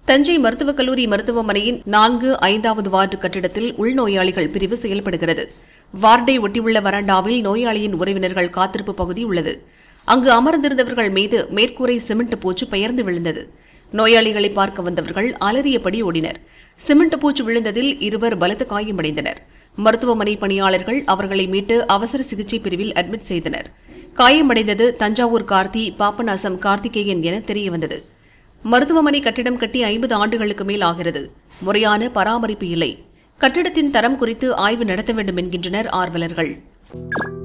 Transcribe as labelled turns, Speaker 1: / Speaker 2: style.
Speaker 1: தஞ்சை மருத்துவக் கல்லூரி மருத்துவமனையின் நான்கு ஐந்தாவது வார்டு கட்டிடத்தில் உள்நோயாளிகள் பிரிவு செயல்படுகிறது வார்டை ஒட்டியுள்ள வராண்டாவில் நோயாளியின் உறவினர்கள் காத்திருப்பு பகுதி உள்ளது அங்கு அமர்ந்திருந்தவர்கள் மீது மேற்கூரை சிமெண்ட் பூச்சு பெயர்ந்து விழுந்தது நோயாளிகளை பார்க்க வந்தவர்கள் அலறியபடி ஓடினர் சிமெண்ட் பூச்சு விழுந்ததில் இருவர் பலத்த காயமடைந்தனர் மருத்துவமனை பணியாளர்கள் அவர்களை மீட்டு அவசர சிகிச்சை பிரிவில் அட்மிட் செய்தனர் காயமடைந்தது தஞ்சாவூர் கார்த்தி பாபநாசம் கார்த்திகேயன் என தெரியவந்தது மருத்துவமனை கட்டிடம் கட்டி ஐம்பது ஆண்டுகளுக்கு மேல் ஆகிறது முறையான பராமரிப்பு இல்லை கட்டிடத்தின் தரம் குறித்து ஆய்வு நடத்த வேண்டும் என்கின்றனர் ஆர்வலர்கள்